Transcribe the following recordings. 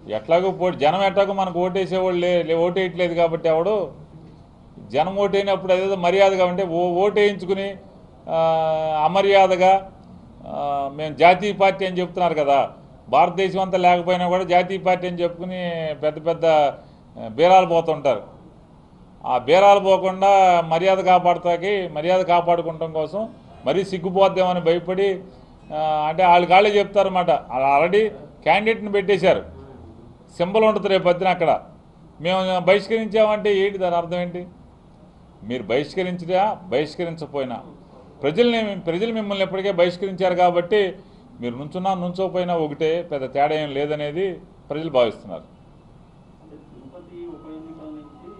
ఎట్లాగో పోటీ జనం ఎట్లాగో మనకు ఓటేసేవాళ్ళు లే లే- ఓటేయట్లేదు కాబట్టి ఎవడు జనం ఓటైనప్పుడు అదేదో మర్యాదగా ఉంటే ఓ ఓటేయించుకుని ఆ, అమర్యాదగా ఆ, మేము జాతీయ పార్టీ అని చెప్తున్నారు కదా భారతదేశం అంతా లేకపోయినా కూడా జాతీయ పార్టీ అని చెప్పుకుని పెద్ద పెద్ద ఆ, బీరాలు పోతుంటారు ఆ బీరాలు పోకుండా మర్యాద కాపాడతాకి మర్యాద కాపాడుకోవటం కోసం మరీ సిగ్గుపోద్దామని భయపడి ఆ, అంటే వాళ్ళు కాళ్ళే చెప్తారన్నమాట వాళ్ళు ఆల్రెడీ క్యాండిడేట్ని పెట్టేశారు సింబల్ ఉంటుంది రేపు పొద్దున అక్కడ మేము బహిష్కరించామంటే ఏంటి దాని అర్థం ఏంటి మీరు బహిష్కరించినా బహిష్కరించకపోయినా ప్రజల్ని ప్రజలు మిమ్మల్ని ఎప్పటికే బహిష్కరించారు కాబట్టి మీరు నుంచున్నా నుంచోపోయినా ఒకటే పెద్ద తేడా ఏం లేదనేది ప్రజలు భావిస్తున్నారు అంటే తిరుపతి ఉప ఎన్నికల నుంచి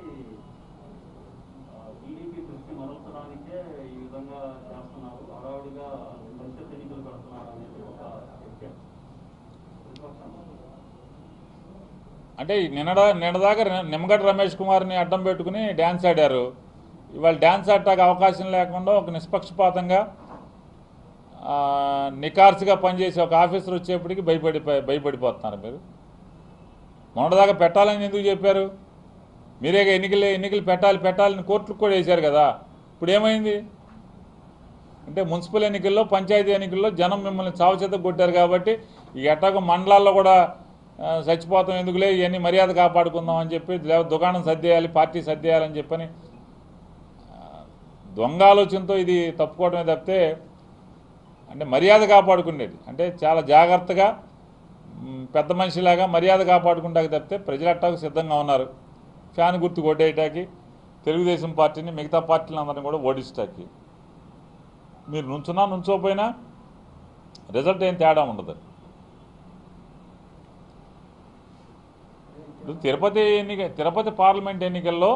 టీడీపీ దృష్టి మరల్చడానికే ఈ విధంగా చేస్తున్నారు హడావుడిగా పరిషత్ ఎన్నికలు పెడుతున్నారు అనేది ఒక చర్చ ప్రతిపక్షం అంటే ఈ నిన్నడా నిన్నదాకా నిమ్మగడ్డ రమేష్ కుమార్ని అడ్డం పెట్టుకుని డ్యాన్స్ ఆడారు ఇవాళ డ్యాన్స్ ఆడటానికి అవకాశం లేకుండా ఒక నిష్పక్షపాతంగా ఆ, నికార్సుగా పనిచేసే ఒక ఆఫీసర్ వచ్చేప్పటికి భయపడి భయపడిపోతున్నారు మీరు మొన్నటిదాకా పెట్టాలని ఎందుకు చెప్పారు మీరే ఎన్నికలు ఎన్నికలు పెట్టాలి పెట్టాలని కోర్టుకు కూడా వేశారు కదా ఇప్పుడు ఏమైంది అంటే మున్సిపల్ ఎన్నికల్లో పంచాయతీ ఎన్నికల్లో జనం మిమ్మల్ని చావు చేత కొట్టారు కాబట్టి ఈ ఎట్టాగో మండలాల్లో కూడా ఆ, చచ్చిపోతాం ఎందుకులే ఇవన్నీ మర్యాద కాపాడుకుందాం అని చెప్పి లేదా దుకాణం సర్దేయాలి పార్టీ సర్దేయాలని చెప్పని ఆ, దొంగ ఆలోచనతో ఇది తప్పుకోవడమే తప్పితే అంటే మర్యాద కాపాడుకునేది అంటే చాలా జాగ్రత్తగా మ్, పెద్ద మనిషిలాగా మర్యాద కాపాడుకుంటాకి తప్పితే ప్రజలు అట్టాకు సిద్ధంగా ఉన్నారు ఫ్యాన్ గుర్తు కొట్టేయటానికి తెలుగుదేశం పార్టీని మిగతా పార్టీలందరినీ కూడా ఓడిస్తాకి మీరు నుంచున్నా నుంచోపోయినా రిజల్ట్ ఏం తేడా ఉండదు ఇప్పుడు తిరుపతి ఎన్నిక తిరుపతి పార్లమెంట్ ఎన్నికల్లో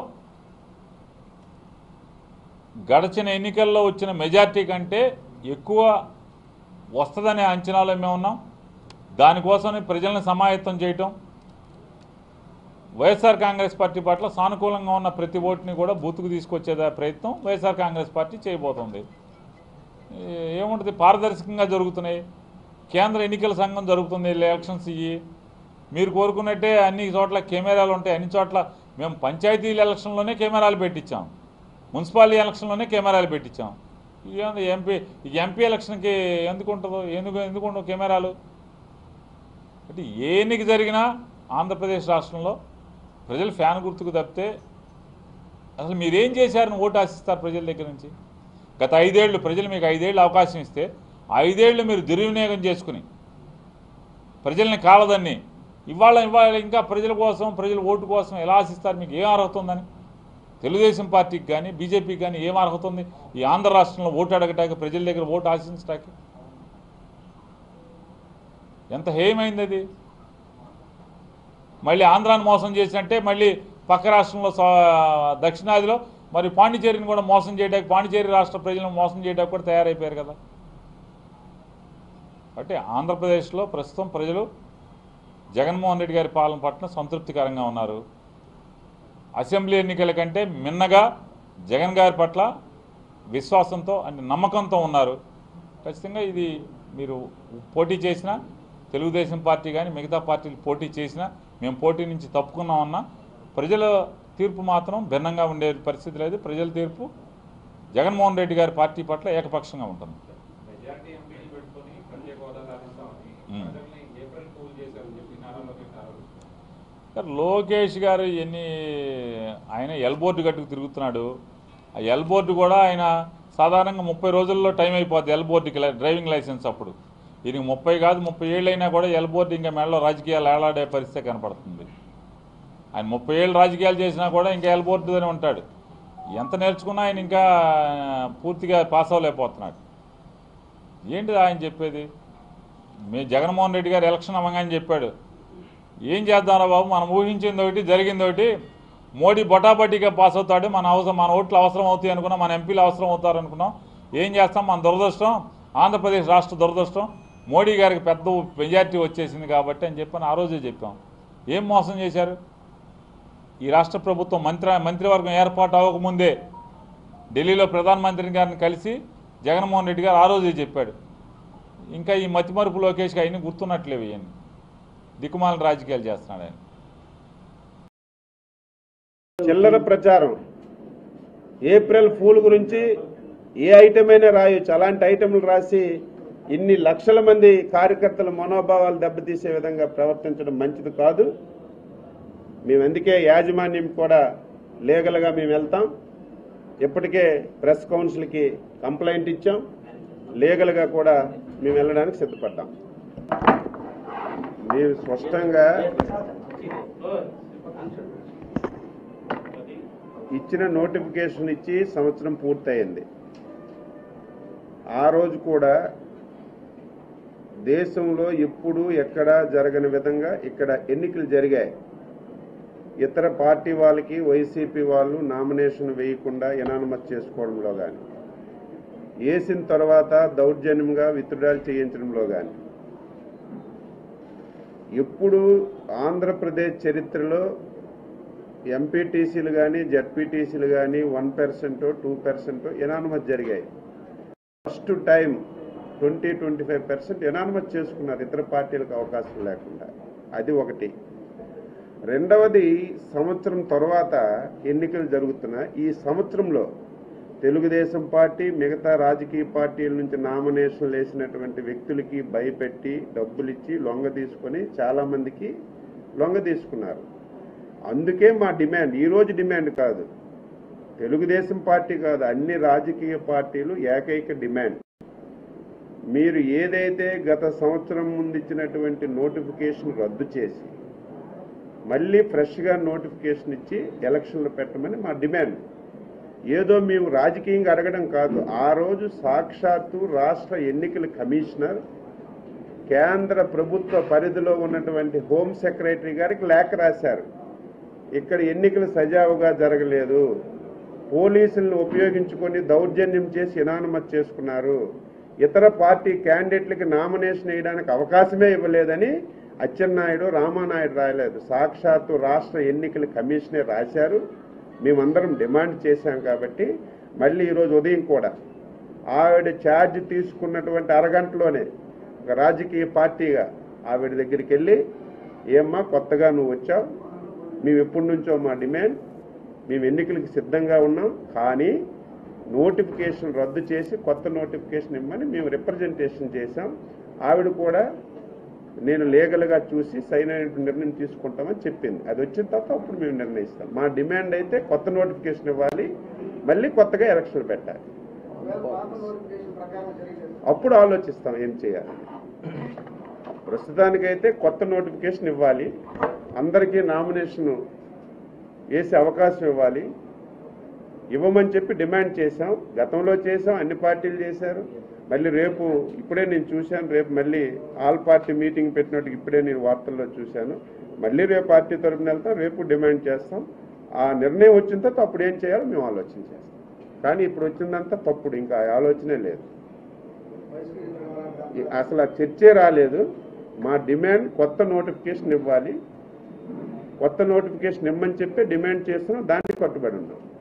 గడిచిన ఎన్నికల్లో వచ్చిన మెజార్టీ కంటే ఎక్కువ వస్తుందనే అంచనాలో మేము ఉన్నాం దానికోసం ప్రజలను సమాయత్తం చేయటం వైఎస్ఆర్ కాంగ్రెస్ పార్టీ పట్ల సానుకూలంగా ఉన్న ప్రతి ఓటుని కూడా బూతుకు తీసుకొచ్చే ప్రయత్నం వైఎస్ఆర్ కాంగ్రెస్ పార్టీ చేయబోతోంది ఏ- ఏముంటుంది పారదర్శకంగా జరుగుతున్నాయి కేంద్ర ఎన్నికల సంఘం జరుగుతుంది ఎలక్షన్స్ ఇవి మీరు కోరుకున్నట్టే అన్ని చోట్ల కెమెరాలు ఉంటాయి అన్ని చోట్ల మేము పంచాయతీల ఎలక్షన్లోనే కెమెరాలు పెట్టించాం మున్సిపాలిటీ ఎలక్షన్లోనే కెమెరాలు పెట్టించాం ఇదేంది ఎంపీ ఈ ఎంపీ ఎలక్షన్కి ఎందుకు ఉంటుందో ఎందుకు ఎందుకు ఉండవు కెమెరాలు అంటే ఏ ఎన్నిక జరిగినా ఆంధ్రప్రదేశ్ రాష్ట్రంలో ప్రజలు ఫ్యాన్ గుర్తుకు తప్పితే అసలు మీరేం చేశారని ఓటు ఆశిస్తారు ప్రజల దగ్గర నుంచి గత ఐదేళ్లు ప్రజలు మీకు ఐదేళ్ళు అవకాశం ఇస్తే ఆ ఐదేళ్లు మీరు దుర్వినియోగం చేసుకుని ప్రజల్ని కాలదన్ని ఇవాళ ఇవాళ ఇంకా ప్రజల కోసం ప్రజల ఓటు కోసం ఎలా ఆశిస్తారు మీకు ఏం అర్హత ఉందని తెలుగుదేశం పార్టీకి కానీ బీజేపీకి కానీ ఏం అర్హత ఉంది ఈ ఆంధ్ర రాష్ట్రంలో ఓటు అడగటానికి ప్రజల దగ్గర ఓటు ఆశించటానికి ఎంత హేయమైంది అది మళ్ళీ ఆంధ్రాన్ని మోసం చేసినట్టే మళ్ళీ పక్క రాష్ట్రంలో సా- దక్షిణాదిలో మరి పాండిచేరిని కూడా మోసం చేయడానికి పాండిచేరి రాష్ట్ర ప్రజలను మోసం చేయడానికి కూడా తయారైపోయారు కదా అంటే ఆంధ్రప్రదేశ్లో ప్రస్తుతం ప్రజలు జగన్మోహన్ రెడ్డి గారి పాలన పట్ల సంతృప్తికరంగా ఉన్నారు అసెంబ్లీ ఎన్నికల కంటే మిన్నగా జగన్ గారి పట్ల విశ్వాసంతో అంటే నమ్మకంతో ఉన్నారు ఖచ్చితంగా ఇది మీరు పోటీ చేసినా తెలుగుదేశం పార్టీ కానీ మిగతా పార్టీలు పోటీ చేసినా మేము పోటీ నుంచి తప్పుకున్నామన్నా ప్రజల తీర్పు మాత్రం భిన్నంగా ఉండే పరిస్థితి లేదు ప్రజల తీర్పు జగన్మోహన్ రెడ్డి గారి పార్టీ పట్ల ఏకపక్షంగా ఉంటుంది మెజార్టీ ఎంపీలు పెట్టుకొని ప్రత్యేక హోదా సాధిస్తామని మ్మ్. ప్రజల్ని ఏప్రిల్ పూల్ చేశారని చెప్పి నారా లోకేష్ ఆరోపిస్తున్నారు సార్ లోకేష్ గారు ఎన్ని ఆయన ఎల్ బోర్డు గట్టుకు తిరుగుతున్నాడు ఆ ఎల్ బోర్డు కూడా ఆయన సాధారణంగా ముప్పై రోజుల్లో టైం అయిపోద్ది ఎల్ బోర్డుకి లై- డ్రైవింగ్ లైసెన్స్ అప్పుడు ఈయనకి ముప్పై కాదు ముప్పై ఏళ్ళు అయినా కూడా ఎల్ బోర్డు ఇంకా మెడలో రాజకీయాలు ఏలాడే పరిస్థితి కనపడుతుంది ఆయన ముప్పై ఏళ్ళు రాజకీయాలు చేసినా కూడా ఇంకా ఎల్ బోర్డుతోనే ఉంటాడు ఎంత నేర్చుకున్నా ఆయన ఇంకా పూర్తిగా పాస్ అవ్వలేకపోతున్నాడు ఏంటిది ఆయన చెప్పేది మీ జగన్మోహన్ రెడ్డి గారు ఎలక్షన్ అవ్వగానే చెప్పాడు ఏం చేద్దాంరా బాబు మనం ఊహించింది ఒకటి జరిగింది ఒకటి మోడీ బొటాబట్టిగా పాస్ అవుతాడు మన అవసరం మన ఓట్లు అవసరం అవుతాయి అనుకున్నాం మన ఎంపీలు అవసరం అవుతారు అనుకున్నాం ఏం చేస్తాం మన దురదృష్టం ఆంధ్రప్రదేశ్ రాష్ట్ర దురదృష్టం మోడీ గారికి పెద్ద మెజార్టీ వచ్చేసింది కాబట్టి అని చెప్పని ఆ రోజే చెప్పాం ఏం మోసం చేశారు ఈ రాష్ట్ర ప్రభుత్వం మంత్రి మంత్రివర్గం ఏర్పాటు అవ్వకముందే ఢిల్లీలో ప్రధానమంత్రి గారిని కలిసి జగన్మోహన్ రెడ్డి గారు ఆ రోజే చెప్పాడు ఇంకా ఈ మతిమరుపు లోకేష్కి అయినా గుర్తున్నట్లేవు ఇవన్నీ దిక్కుమాల రాజకీయాలు చేస్తున్నాడు ఆయన చిల్లర ప్రచారం ఏప్రిల్ ఫూల్ గురించి ఏ ఐటమ్ అయినా రాయొచ్చు అలాంటి ఐటమ్లు రాసి ఇన్ని లక్షల మంది కార్యకర్తల మనోభావాలు దెబ్బతీసే విధంగా ప్రవర్తించడం మంచిది కాదు మేము అందుకే యాజమాన్యం కూడా లీగల్గా మేము వెళ్తాం ఇప్పటికే ప్రెస్ కౌన్సిల్కి కంప్లైంట్ ఇచ్చాం లీగల్గా కూడా మేము వెళ్ళడానికి సిద్ధపడ్డాం మేము స్పష్టంగా ఇచ్చిన నోటిఫికేషన్ ఇచ్చి సంవత్సరం పూర్తయింది ఆ రోజు కూడా దేశంలో ఎప్పుడు ఎక్కడా జరగని విధంగా ఇక్కడ ఎన్నికలు జరిగాయి ఇతర పార్టీ వాళ్ళకి వైసీపీ వాళ్ళు నామినేషన్ వేయకుండా ఎనానమస్ చేసుకోవడంలో కానీ వేసిన తర్వాత దౌర్జన్యంగా విత్డ్రాల్ చేయించడంలో కానీ ఎప్పుడు ఆంధ్రప్రదేశ్ చరిత్రలో ఎంపీటీసీలు కానీ జడ్పీటీసీలు కానీ one percent two percent unanimous జరిగాయి first time twenty twenty five percent unanimous చేసుకున్నారు ఇతర పార్టీలకు అవకాశం లేకుండా అది ఒకటి రెండవది సంవత్సరం తర్వాత ఎన్నికలు జరుగుతున్న ఈ సంవత్సరంలో తెలుగుదేశం పార్టీ మిగతా రాజకీయ పార్టీల నుంచి నామినేషన్లు వేసినటువంటి వ్యక్తులకి భయపెట్టి డబ్బులు ఇచ్చి లొంగ తీసుకొని చాలా మందికి లొంగ తీసుకున్నారు అందుకే మా డిమాండ్ ఈ రోజు డిమాండ్ కాదు తెలుగుదేశం పార్టీ కాదు అన్ని రాజకీయ పార్టీలు ఏకైక డిమాండ్ మీరు ఏదైతే గత సంవత్సరం ముందు ఇచ్చినటువంటి నోటిఫికేషన్ రద్దు చేసి మళ్ళీ ఫ్రెష్గా నోటిఫికేషన్ ఇచ్చి ఎలక్షన్లు పెట్టమని మా డిమాండ్ ఏదో మేము రాజకీయంగా అడగడం కాదు ఆ రోజు సాక్షాత్తు రాష్ట్ర ఎన్నికల కమిషనర్ కేంద్ర ప్రభుత్వ పరిధిలో ఉన్నటువంటి హోమ్ సెక్రటరీ గారికి లేఖ రాశారు ఇక్కడ ఎన్నికలు సజావుగా జరగలేదు పోలీసులను ఉపయోగించుకొని దౌర్జన్యం చేసి ఇనానమస్ చేసుకున్నారు ఇతర పార్టీ క్యాండిడేట్లకి నామినేషన్ వేయడానికి అవకాశమే ఇవ్వలేదని అచ్చెన్నాయుడు రామానాయుడు రాయలేదు సాక్షాత్తు రాష్ట్ర ఎన్నికల కమిషనే రాశారు మేమందరం డిమాండ్ చేశాం కాబట్టి మళ్ళీ ఈరోజు ఉదయం కూడా ఆవిడ ఛార్జ్ తీసుకున్నటువంటి అరగంటలోనే ఒక రాజకీయ పార్టీగా ఆవిడ దగ్గరికి వెళ్ళి ఏమ్మా కొత్తగా నువ్వు వచ్చావు మేము ఎప్పటి నుంచో మా డిమాండ్ మేము ఎన్నికలకు సిద్ధంగా ఉన్నాం కానీ నోటిఫికేషన్ రద్దు చేసి కొత్త నోటిఫికేషన్ ఇమ్మని మేము రిప్రజెంటేషన్ చేశాం ఆవిడ కూడా నేను లీగల్గా చూసి సైన్ అయిన నిర్ణయం తీసుకుంటామని చెప్పింది అది వచ్చిన తర్వాత అప్పుడు మేము నిర్ణయిస్తాం మా డిమాండ్ అయితే కొత్త నోటిఫికేషన్ ఇవ్వాలి మళ్ళీ కొత్తగా ఎలక్షన్లు పెట్టాలి అప్పుడు ఆలోచిస్తాం ఏం చేయాలి ప్రస్తుతానికైతే కొత్త నోటిఫికేషన్ ఇవ్వాలి అందరికీ నామినేషన్ వేసే అవకాశం ఇవ్వాలి ఇవ్వమని చెప్పి డిమాండ్ చేశాం గతంలో చేశాం అన్ని పార్టీలు చేశారు మళ్ళీ రేపు ఇప్పుడే నేను చూశాను రేపు మళ్ళీ ఆల్ పార్టీ మీటింగ్ పెట్టినట్టు ఇప్పుడే నేను వార్తల్లో చూశాను మళ్ళీ రేపు పార్టీ తరపున వెళ్తాం రేపు డిమాండ్ చేస్తాం ఆ నిర్ణయం వచ్చిన తర్వాత అప్పుడు ఏం చేయాలో మేము ఆలోచన చేస్తాం కానీ ఇప్పుడు వచ్చిందంతా తప్పుడు ఇంకా ఆ ఆలోచనే లేదు ఈ- అసలు ఆ చర్చే రాలేదు మా డిమాండ్ కొత్త నోటిఫికేషన్ ఇవ్వాలి కొత్త నోటిఫికేషన్ ఇమ్మని చెప్పి డిమాండ్ చేస్తున్నాం దానికి కట్టుబడి ఉన్నాం